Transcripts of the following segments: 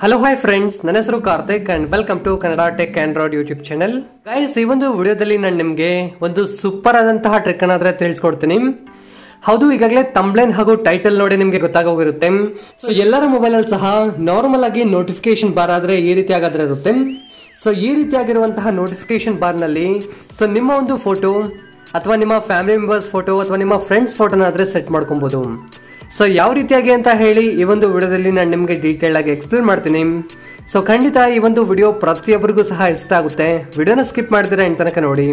hello hi friends ನನ್ನ ಹೆಸರು Karthik and welcome to Kannada tech android YouTube channel guys ಈ ಒಂದು ವಿಡಿಯೋದಲ್ಲಿ ನಾನು ನಿಮಗೆ ಒಂದು ಸೂಪರ್ ಆದಂತಹ ಟ್ರಿಕ್ ಅನ್ನಾದ್ರೆ ತಿಳಿಸ್ಕೊಡ್ತೀನಿ ಹೌದು ಈಗಾಗಲೇ ತಂಬ್ಲೇನ್ ಹಾಗೂ ಟೈಟಲ್ ನೋಡಿ ನಿಮಗೆ ಗೊತ್ತಾಗೋಗಿರುತ್ತೆ ಸೊ ಎಲ್ಲರ ಮೊಬೈಲ್ ಅಲ್ಲಿ ಸಹ ನಾರ್ಮಲ್ ಆಗಿ ನೋಟಿಫಿಕೇಶನ್ ಬಾರ್ ಆದ್ರೆ ಈ ರೀತಿ ಆಗಾದ್ರೆ ಇರುತ್ತೆ ಸೊ ಈ ರೀತಿಯಾಗಿರುವಂತಹ ನೋಟಿಫಿಕೇಶನ್ ಬಾರ್ ನಲ್ಲಿ ಸೊ ನಿಮ್ಮ ಒಂದು ಫೋಟೋ ಅಥವಾ ನಿಮ್ಮ ಫ್ಯಾಮಿಲಿ ಮೆಂಬರ್ಸ್ ಫೋಟೋ ಅಥವಾ ನಿಮ್ಮ ಫ್ರೆಂಡ್ಸ್ ಫೋಟೋನಾದ್ರೆ ಸೆಟ್ ಮಾಡ್ಕೊಬಹುದು ಸೊ ಯಾವ ರೀತಿಯಾಗಿ ಅಂತ ಹೇಳಿ ಈ ಒಂದು ವಿಡಿಯೋದಲ್ಲಿ ನಾನು ನಿಮಗೆ ಡೀಟೇಲ್ ಆಗಿ ಎಕ್ಸ್ಪ್ಲೇನ್ ಮಾಡ್ತೀನಿ ಸೊ ಖಂಡಿತ ಈ ಒಂದು ವಿಡಿಯೋ ಪ್ರತಿಯೊಬ್ಬರಿಗೂ ಸಹ ಇಷ್ಟ ಆಗುತ್ತೆ ವಿಡಿಯೋನ ಸ್ಕಿಪ್ ಮಾಡಿದ್ರೆ ಇನ್ ತನಕ ನೋಡಿ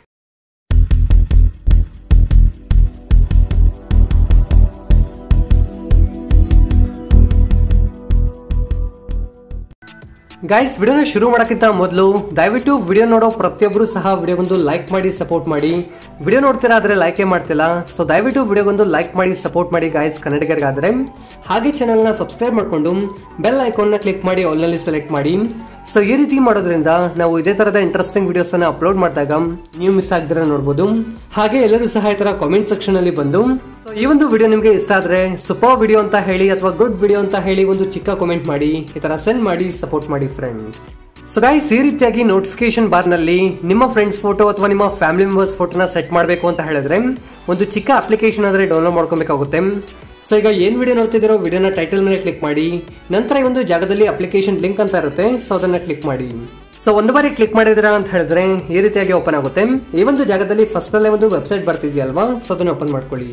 ಗೈಸ್ ವಿಡಿಯೋನ ಶುರು ಮಾಡೋಕ್ಕಿಂತ ಮೊದಲು ದಯವಿಟ್ಟು ವಿಡಿಯೋ ನೋಡೋ ಪ್ರತಿಯೊಬ್ಬರು ಸಹ ವಿಡಿಯೋಗೊಂದು ಲೈಕ್ ಮಾಡಿ ಸಪೋರ್ಟ್ ಮಾಡಿ ವಿಡಿಯೋ ನೋಡ್ತೀರಾ ಆದ್ರೆ ಲೈಕೇ ಮಾಡ್ತಿಲ್ಲ ಸೊ ದಯವಿಟ್ಟು ವಿಡಿಯೋಗೊಂದು ಲೈಕ್ ಮಾಡಿ ಸಪೋರ್ಟ್ ಮಾಡಿ ಗಾಯ್ಸ್ ಕನ್ನಡಿಗರಿಗಾದ್ರೆ ಹಾಗೆ ಚಾನೆಲ್ನ ಸಬ್ಸ್ಕ್ರೈಬ್ ಮಾಡ್ಕೊಂಡು ಬೆಲ್ ಐಕಾನ್ನ ಕ್ಲಿಕ್ ಮಾಡಿ ಆಲ್ನಲ್ಲಿ ಸೆಲೆಕ್ಟ್ ಮಾಡಿ ಸೊ ಈ ರೀತಿ ಮಾಡೋದ್ರಿಂದ ನಾವು ಇದೇ ತರದ ಇಂಟ್ರೆಸ್ಟಿಂಗ್ ವಿಡಿಯೋಸ್ ಅನ್ನ ಅಪ್ಲೋಡ್ ಮಾಡಿದಾಗ ನೀವು ಮಿಸ್ ಆಗದಿರ ನೋಡಬಹುದು ಹಾಗೆ ಎಲ್ಲರೂ ಸಹ ಈ ತರ ಕಾಮೆಂಟ್ ಸೆಕ್ಷನ್ ಅಲ್ಲಿ ಬಂದು So, ಈ ಒಂದು ವಿಡಿಯೋ ನಿಮಗೆ ಇಷ್ಟ ಆದ್ರೆ ಸೂಪರ್ ವಿಡಿಯೋ ಅಂತ ಹೇಳಿ ಅಥವಾ ಗುಡ್ ವಿಡಿಯೋ ಅಂತ ಹೇಳಿ ಒಂದು ಚಿಕ್ಕ ಕಾಮೆಂಟ್ ಮಾಡಿ ಈ ತರ ಸೆಂಡ್ ಮಾಡಿ ಸಪೋರ್ಟ್ ಮಾಡಿ ಫ್ರೆಂಡ್ಸ್ ಸೊ ಗೈಸ್ ಈ ರೀತಿಯಾಗಿ ನೋಟಿಫಿಕೇಶನ್ ಬಾರ್ ನಲ್ಲಿ ನಿಮ್ಮ ಫ್ರೆಂಡ್ಸ್ ಫೋಟೋ ಅಥವಾ ನಿಮ್ಮ ಫ್ಯಾಮಿಲಿ ಮೆಂಬರ್ಸ್ ಫೋಟೋನ ಸೆಟ್ ಮಾಡಬೇಕು ಅಂತ ಹೇಳಿದ್ರೆ ಒಂದು ಚಿಕ್ಕ ಅಪ್ಲಿಕೇಶನ್ ಆದ್ರೆ ಡೌನ್ಲೋಡ್ ಮಾಡ್ಕೊಬೇಕಾಗುತ್ತೆ ಸೊ ಈಗ ಏನ್ ವಿಡಿಯೋ ನೋಡ್ತಿದ್ದೀರೋ ವಿಡಿಯೋನ ಟೈಟಲ್ ಮೇಲೆ ಕ್ಲಿಕ್ ಮಾಡಿ ನಂತರ ಈ ಒಂದು ಜಾಗದಲ್ಲಿ ಅಪ್ಲಿಕೇಶನ್ ಲಿಂಕ್ ಅಂತ ಇರುತ್ತೆ ಸೊ ಅದನ್ನ ಕ್ಲಿಕ್ ಮಾಡಿ ಸೊ ಒಂದು ಬಾರಿ ಕ್ಲಿಕ್ ಮಾಡಿದಿರಾ ಅಂತ ಹೇಳಿದ್ರೆ ಈ ರೀತಿಯಾಗಿ ಓಪನ್ ಆಗುತ್ತೆ ಈ ಒಂದು ಜಾಗದಲ್ಲಿ ಫಸ್ಟ್ ಅಲ್ಲೇ ಒಂದು ವೆಬ್ಸೈಟ್ ಬರ್ತಿದ್ಯಲ್ವಾ ಸೊ ಅದನ್ನ ಓಪನ್ ಮಾಡ್ಕೊಳ್ಳಿ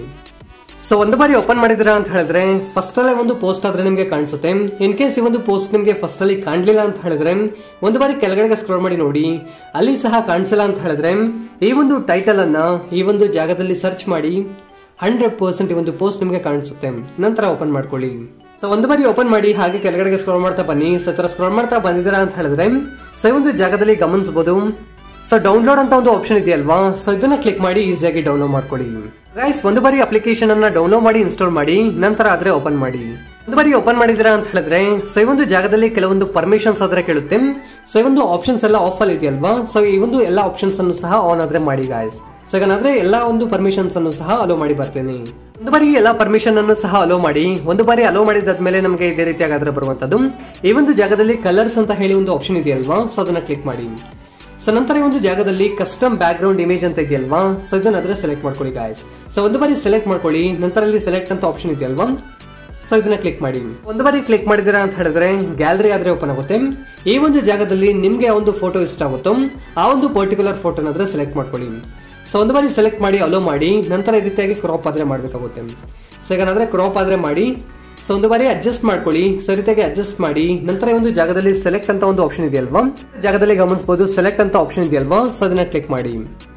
ಸೊ ಒಂದು ಬಾರಿ ಓಪನ್ ಮಾಡಿದಿರಾ ಅಂತ ಹೇಳಿದ್ರೆ ಫಸ್ಟ್ ಅಲ್ಲೇ ಒಂದು ಪೋಸ್ಟ್ ಆದ್ರೆ ನಿಮಗೆ ಕಾಣಿಸುತ್ತೆ ಇನ್ ಕೇಸ್ ಈ ಒಂದು ಪೋಸ್ಟ್ ನಿಮಗೆ ಫಸ್ಟ್ ಅಲ್ಲಿ ಕಾಣ್ಲಿಲ್ಲ ಅಂತ ಹೇಳಿದ್ರೆ ಒಂದು ಬಾರಿ ಕೆಳಗಡೆಗೆ ಸ್ಕ್ರೋಲ್ ಮಾಡಿ ನೋಡಿ ಅಲ್ಲಿ ಸಹ ಕಾಣಿಸಿಲ್ಲ ಅಂತ ಹೇಳಿದ್ರೆ ಈ ಒಂದು ಟೈಟಲ್ ಅನ್ನ ಈ ಒಂದು ಜಾಗದಲ್ಲಿ ಸರ್ಚ್ ಮಾಡಿ ಹಂಡ್ರೆಡ್ ಪರ್ಸೆಂಟ್ ಈ ಒಂದು ಪೋಸ್ಟ್ ನಿಮಗೆ ಕಾಣಿಸುತ್ತೆ ನಂತರ ಓಪನ್ ಮಾಡ್ಕೊಳ್ಳಿ ಸೊ ಒಂದು ಬಾರಿ ಓಪನ್ ಮಾಡಿ ಹಾಗೆ ಕೆಳಗಡೆಗೆ ಸ್ಕ್ರೋಲ್ ಮಾಡ್ತಾ ಬನ್ನಿ ಸೊ ತರ ಸ್ಕ್ರೋಲ್ ಮಾಡ್ತಾ ಬಂದಿದ್ದೀರಾ ಅಂತ ಹೇಳಿದ್ರೆ ಸೊ ಈ ಒಂದು ಜಾಗದಲ್ಲಿ ಗಮನಿಸಬಹುದು ಸೊ ಡೌನ್ಲೋಡ್ ಅಂತ ಒಂದು ಆಪ್ಷನ್ ಇದೆಯಲ್ವಾ ಸೊ ಇದನ್ನ ಕ್ಲಿಕ್ ಮಾಡಿ ಈಸಿಯಾಗಿ ಡೌನ್ಲೋಡ್ ಮಾಡ್ಕೊಳ್ಳಿ ಗೈಸ್ ಒಂದು ಬಾರಿ ಅಪ್ಲಿಕೇಶನ್ ಅನ್ನ ಡೌನ್ಲೋಡ್ ಮಾಡಿ ಇನ್ಸ್ಟಾಲ್ ಮಾಡಿ ನಂತರ ಆದ್ರೆ ಓಪನ್ ಮಾಡಿ ಒಂದು ಬಾರಿ ಓಪನ್ ಮಾಡಿದಿರಾ ಅಂತ ಹೇಳಿದ್ರೆ ಸೊ ಈ ಒಂದು ಜಾಗದಲ್ಲಿ ಕೆಲವೊಂದು ಪರ್ಮಿಷನ್ಸ್ ಆದ್ರೆ ಕೇಳುತ್ತೆ ಸೊ ಈ ಒಂದು ಆಪ್ಷನ್ಸ್ ಎಲ್ಲ ಆಫ್ ಅಲ್ಲಿ ಇದೆಯಲ್ವಾ ಸೊ ಈ ಒಂದು ಎಲ್ಲ ಆಪ್ಷನ್ಸ್ ಅನ್ನು ಸಹ ಆನ್ ಆದ್ರೆ ಮಾಡಿ ಗಾಯ್ಸ್ ಸೊ ಏನಾದ್ರೆ ಎಲ್ಲಾ ಒಂದು ಪರ್ಮಿಷನ್ಸ್ ಅನ್ನು ಸಹ ಅಲೋ ಮಾಡಿ ಬರ್ತೇನೆ ಒಂದು ಬಾರಿ ಎಲ್ಲಾ ಪರ್ಮಿಷನ್ ಅನ್ನು ಸಹ ಅಲೋ ಮಾಡಿ ಒಂದು ಬಾರಿ ಅಲೋ ಮಾಡಿದಾದ್ಮೇಲೆ ನಮಗೆ ಇದೇ ರೀತಿಯಾಗಾದ್ರೆ ಬರುವಂತದ್ದು ಈ ಒಂದು ಜಾಗದಲ್ಲಿ ಕಲರ್ಸ್ ಅಂತ ಹೇಳಿ ಒಂದು ಆಪ್ಷನ್ ಇದೆಯಲ್ವಾ ಸೊ ಅದನ್ನ ಕ್ಲಿಕ್ ಮಾಡಿ ಸೊ ನಂತರ ಈ ಒಂದು ಜಾಗದಲ್ಲಿ ಕಸ್ಟಮ್ ಬ್ಯಾಕ್ ಗ್ರೌಂಡ್ ಇಮೇಜ್ ಅಂತ ಇದೆಯಲ್ವಾ ಸೊ ಇದನ್ನ ಸೆಲೆಕ್ಟ್ ಮಾಡ್ಕೊಳ್ಳಿ ಗಾಯ್ಸ್ ಸೊ ಒಂದು ಬಾರಿ ಸೆಲೆಕ್ಟ್ ಮಾಡ್ಕೊಳ್ಳಿ ನಂತರ ಇಲ್ಲಿ ಸೆಲೆಕ್ಟ್ ಅಂತ ಆಪ್ಷನ್ ಇದೆಯಲ್ವಾ ಸೊ ಇದನ್ನ ಕ್ಲಿಕ್ ಮಾಡಿ ಒಂದು ಬಾರಿ ಕ್ಲಿಕ್ ಮಾಡಿದಿರಾ ಅಂತ ಹೇಳಿದ್ರೆ ಗ್ಯಾಲರಿ ಆದ್ರೆ ಓಪನ್ ಆಗುತ್ತೆ ಈ ಒಂದು ಜಾಗದಲ್ಲಿ ನಿಮ್ಗೆ ಆ ಒಂದು ಫೋಟೋ ಇಷ್ಟ ಆಗುತ್ತೋ ಆ ಒಂದು ಪರ್ಟಿಕ್ಯುಲರ್ ಫೋಟೋನಾದ್ರೆ ಸೆಲೆಕ್ಟ್ ಮಾಡ್ಕೊಳ್ಳಿ ಸೊ ಒಂದು ಬಾರಿ ಸೆಲೆಕ್ಟ್ ಮಾಡಿ ಅಲೋ ಮಾಡಿ ನಂತರ ಈ ರೀತಿಯಾಗಿ ಕ್ರಾಪ್ ಆದ್ರೆ ಮಾಡ್ಬೇಕಾಗುತ್ತೆ ಸೊ ಈಗ ಕ್ರಾಪ್ ಆದ್ರೆ ಮಾಡಿ ಸೊ ಒಂದು ಬಾರಿ ಅಡ್ಜಸ್ಟ್ ಮಾಡ್ಕೊಳ್ಳಿ ಸೊ ರೀತಿಯಾಗಿ ಅಡ್ಜಸ್ಟ್ ಮಾಡಿ ನಂತರ ಈ ಒಂದು ಜಾಗದಲ್ಲಿ ಸೆಲೆಕ್ಟ್ ಅಂತ ಒಂದು ಆಪ್ಷನ್ ಇದೆಯಲ್ವಾ ಜಾಗದಲ್ಲಿ ಗಮನಿಸಬಹುದು ಸೆಲೆಕ್ಟ್ ಅಂತ ಆಪ್ಷನ್ ಇದೆಯಲ್ವಾ ಸೊ ಅದನ್ನ ಕ್ಲಿಕ್ ಮಾಡಿ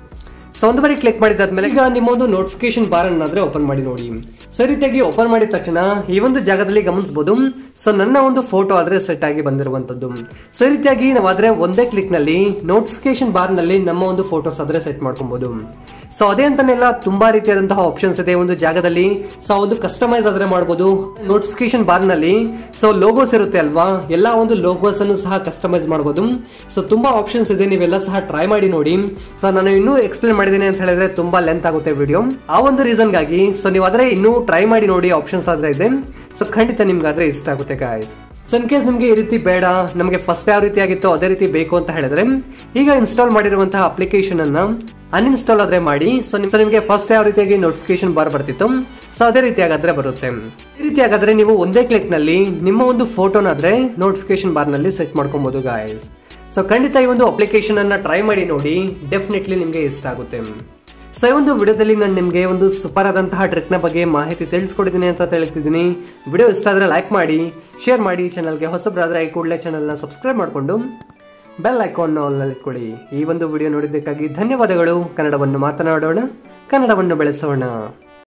ಸೊ ಒಂದು ಬಾರಿ ಕ್ಲಿಕ್ ಮಾಡಿದಾದ್ಮೇಲೆ ಈಗ ನಿಮ್ಮ ಒಂದು ನೋಟಿಫಿಕೇಶನ್ ಬಾರ್ ಅನ್ನಾದ್ರೆ ಓಪನ್ ಮಾಡಿ ನೋಡಿ ಸೊ ರೀತಿಯಾಗಿ ಓಪನ್ ಮಾಡಿದ ತಕ್ಷಣ ಈ ಒಂದು ಜಾಗದಲ್ಲಿ ಗಮನಿಸಬಹುದು ಸೊ ನನ್ನ ಒಂದು ಫೋಟೋ ಆದ್ರೆ ಸೆಟ್ ಆಗಿ ಬಂದಿರುವಂತದ್ದು ಸೊ ರೀತಿಯಾಗಿ ನಾವಾದ್ರೆ ಒಂದೇ ಕ್ಲಿಕ್ ನಲ್ಲಿ ನೋಟಿಫಿಕೇಶನ್ ಬಾರ್ ನಲ್ಲಿ ನಮ್ಮ ಒಂದು ಫೋಟೋಸ್ ಆದ್ರೆ ಸೆಟ್ ಮಾಡ್ಕೊಬಹುದು ಸೊ ಅದೇ ಅಂತಾನೆಲ್ಲ ತುಂಬಾ ರೀತಿಯಾದಂತಹ ಆಪ್ಷನ್ಸ್ ಇದೆ ಒಂದು ಜಾಗದಲ್ಲಿ ಸೊ ಒಂದು ಕಸ್ಟಮೈಸ್ ಆದ್ರೆ ಮಾಡಬಹುದು ನೋಟಿಫಿಕೇಶನ್ ಬಾರ್ ನಲ್ಲಿ ಸೊ ಲೋಗೋಸ್ ಇರುತ್ತೆ ಅಲ್ವಾ ಎಲ್ಲಾ ಒಂದು ಲೋಗೋಸ್ ಅನ್ನು ಸಹ ಕಸ್ಟಮೈಸ್ ಮಾಡಬಹುದು ಸೊ ತುಂಬಾ ಆಪ್ಷನ್ಸ್ ಇದೆ ನೀವೆಲ್ಲ ಸಹ ಟ್ರೈ ಮಾಡಿ ನೋಡಿ ಸೊ ನಾನು ಇನ್ನೂ ಎಕ್ಸ್ಪ್ಲೇನ್ ಮಾಡಿದ್ದೀನಿ ಅಂತ ಹೇಳಿದ್ರೆ ತುಂಬಾ ಲೆಂತ್ ಆಗುತ್ತೆ ವಿಡಿಯೋ ಆ ಒಂದು ರೀಸನ್ ಗಾಗಿ ಸೊ ನೀವು ಆದ್ರೆ ಇನ್ನೂ ಟ್ರೈ ಮಾಡಿ ನೋಡಿ ಆಪ್ಷನ್ಸ್ ಆದ್ರೆ ಇದೆ ಸೊ ಖಂಡಿತ ನಿಮ್ಗೆ ಆದ್ರೆ ಇಷ್ಟ ಆಗುತ್ತೆ ಗಾಯ್ಸ್ ಸೊ ಇನ್ ಕೇಸ್ ನಿಮ್ಗೆ ಈ ರೀತಿ ಬೇಡ ನಮಗೆ ಫಸ್ಟ್ ಯಾವ ರೀತಿ ಆಗಿತ್ತು ಅದೇ ರೀತಿ ಬೇಕು ಅಂತ ಹೇಳಿದ್ರೆ ಈಗ ಇನ್ಸ್ಟಾಲ್ ಮಾಡಿರುವಂತಹ ಅಪ್ಲಿಕೇಶನ್ ಅನ್ನ ಅನ್ಇನ್ಸ್ಟಾಲ್ ಆದ್ರೆ ಮಾಡಿ ಸೊ ನಿಮ್ಗೆ ಫಸ್ಟ್ ಯಾವ ರೀತಿಯಾಗಿ ನೋಟಿಫಿಕೇಶನ್ ಬಾರ್ ಬರ್ತಿತ್ತು ಸೊ ಅದೇ ರೀತಿಯಾಗಾದ್ರೆ ಬರುತ್ತೆ ಈ ರೀತಿಯಾಗಾದ್ರೆ ನೀವು ಒಂದೇ ಕ್ಲಿಕ್ ನಲ್ಲಿ ನಿಮ್ಮ ಒಂದು ಫೋಟೋನಾದ್ರೆ ನೋಟಿಫಿಕೇಶನ್ ಬಾರ್ ನಲ್ಲಿ ಸೆಟ್ ಮಾಡ್ಕೊಬಹುದು ಗಾಯ್ಸ್ ಸೊ ಖಂಡಿತ ಈ ಒಂದು ಅಪ್ಲಿಕೇಶನ್ ಅನ್ನ ಟ್ರೈ ಮಾಡಿ ನೋಡಿ ಡೆಫಿನೆಟ್ಲಿ ನಿಮ್ಗೆ ಇಷ್ಟ ಆಗುತ್ತೆ ಸೊ ಈ ಒಂದು ವಿಡಿಯೋದಲ್ಲಿ ನಾನು ನಿಮಗೆ ಒಂದು ಸೂಪರ್ ಆದಂತಹ ಟ್ರಿಕ್ ನ ಬಗ್ಗೆ ಮಾಹಿತಿ ತಿಳಿಸ್ಕೊಡಿದ್ದೀನಿ ಅಂತ ತಿಳಿತಿದ್ದೀನಿ ವಿಡಿಯೋ ಇಷ್ಟ ಆದ್ರೆ ಲೈಕ್ ಮಾಡಿ ಶೇರ್ ಮಾಡಿ ಚಾನಲ್ಗೆ ಹೊಸಬ್ರಾದ್ರೆ ಈ ಕೂಡಲೇ ಚಾನಲ್ನ ಸಬ್ಸ್ಕ್ರೈಬ್ ಮಾಡಿಕೊಂಡು ಬೆಲ್ ಐಕಾನ್ ಆಲ್ನಲ್ಲಿ ಇಟ್ಕೊಳ್ಳಿ ಈ ಒಂದು ವಿಡಿಯೋ ನೋಡಿದ್ದಕ್ಕಾಗಿ ಧನ್ಯವಾದಗಳು ಕನ್ನಡವನ್ನು ಮಾತನಾಡೋಣ ಕನ್ನಡವನ್ನು ಬೆಳೆಸೋಣ